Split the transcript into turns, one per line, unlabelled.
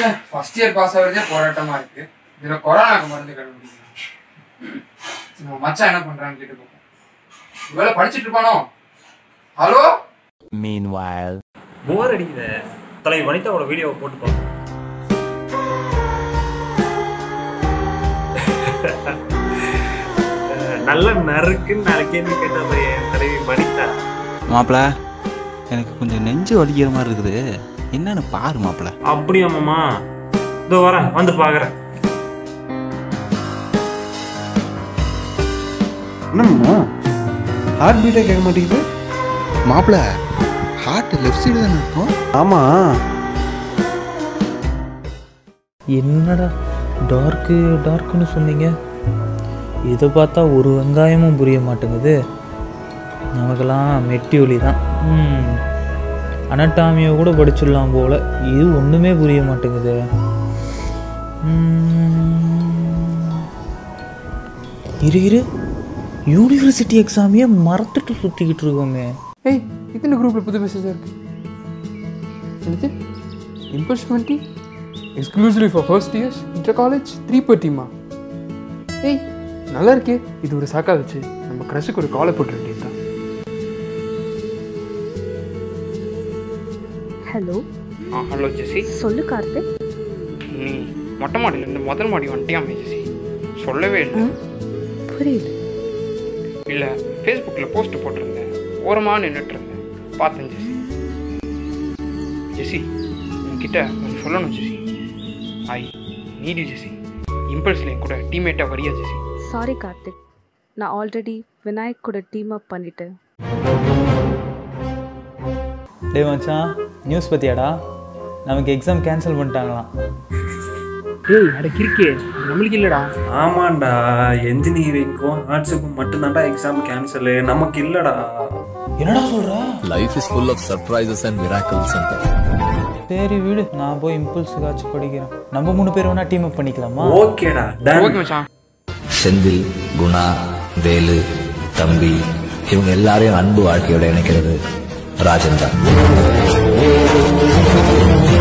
First year pass ஆகுறதே போராட்டமா இருக்கு இதுல கொரோனாக்கு மருந்து கண்டுபிடிக்கணும் நம்ம மச்சான் என்ன பண்றான்னு கேட்டு பார்ப்போம் இவ்வளோ படிச்சுட்டு இருப்பானோ ஹலோ
Meanwhile.
போர் அடிக்குது தலை வனிதாவோட வீடியோவை போட்டு பார்ப்போம் அஹ் நல்ல நறுக்குன்னு நாலு கேள்வி கேட்டா என் தலைவி வனிதா
மாப்பிள எனக்கு கொஞ்சம் நெஞ்சு வலிக்கிற மாதிரி இருக்குது என்னன்னு பாரு மாப்பிள
அப்படியா மாமா இதோ வரேன் வந்து பாக்குறேன்
என்னம்மா ஹார்ட் பீட்டே கேட்க மாட்டேங்குது
மாப்பிள ஹார்ட் லெஃப்ட் சைடு தானே இருக்கும்
ஆமா
என்னடா டார்க்கு டார்க்குன்னு சொன்னீங்க இதை பார்த்தா ஒரு வெங்காயமும் புரிய மாட்டேங்குது நமக்கெல்லாம் மெட்டி ஒலி தான் அனட்டாமியை கூட படிச்சிடலாம் போல இது ஒன்றுமே புரிய மாட்டேங்குது ம். இரு இரு யூனிவர்சிட்டி எக்ஸாமையே மறந்துட்டு சுற்றிக்கிட்டு இருக்கோமே
ஏய் இத்தனை குரூப்ல புது மெசேஜ் இருக்கு என்னது impulse twenty exclusively for first years inter college three பர்ட்டிமா ஏய் நல்லா இருக்கே இது ஒரு சாக்கா வச்சு நம்ம க்ரஷுக்கு ஒரு காலை போட்டு வேண்டியதுதான்
ஹலோ
ஆ ஹலோ ஜெசி
சொல்லு கார்த்திக்
நீ மொட்டை மாடியிலேருந்து முதல் மாடி வந்துட்டியாமே ஜெசி சொல்லவே இல்லை
புரியல
இல்லை ஃபேஸ்புக்கில் போஸ்ட் போட்டிருந்தேன் ஓரமாக நின்றுட்டு இருந்தேன் பார்த்தேன் ஜெசி ஜெசி உன்கிட்ட ஒன்று சொல்லணும் ஜெசி ஐ நீடி ஜெசி இம்பல்ஸில் என் கூட டீம்மேட்டாக வரியா ஜெசி
சாரி கார்த்திக் நான் ஆல்ரெடி விநாயக் கூட டீம் அப் பண்ணிட்டேன்
டேய் மச்சான் நியூஸ் பத்தியாடா நமக்கு எக்ஸாம் கேன்சல் பண்ணிட்டாங்களாம்
ஏய் அட கிறுக்கே நம்மளுக்கு இல்லைடா
ஆமாண்டா என்ஜினியரிங்க்கும் ஆர்ட்ஸுக்கும் மட்டும்தான்டா எக்ஸாம் கேன்சலு நமக்கு இல்லடா
என்னடா சொல்ற
Life is full of surprises and miracles. And
சரி விடு நான் போய் இம்பல்ஸுக்காச்சும் படிக்கிறேன் நம்ம மூணு பேர் வேணா டீம் அப் பண்ணிக்கலாமா
ஓகேடா டன்
ஓகே மச்சான்
செந்தில் குணா வேலு தம்பி இவங்க எல்லாரையும் அன்பு வாழ்க்கையோட இணைக்கிறது ராஜன் தான்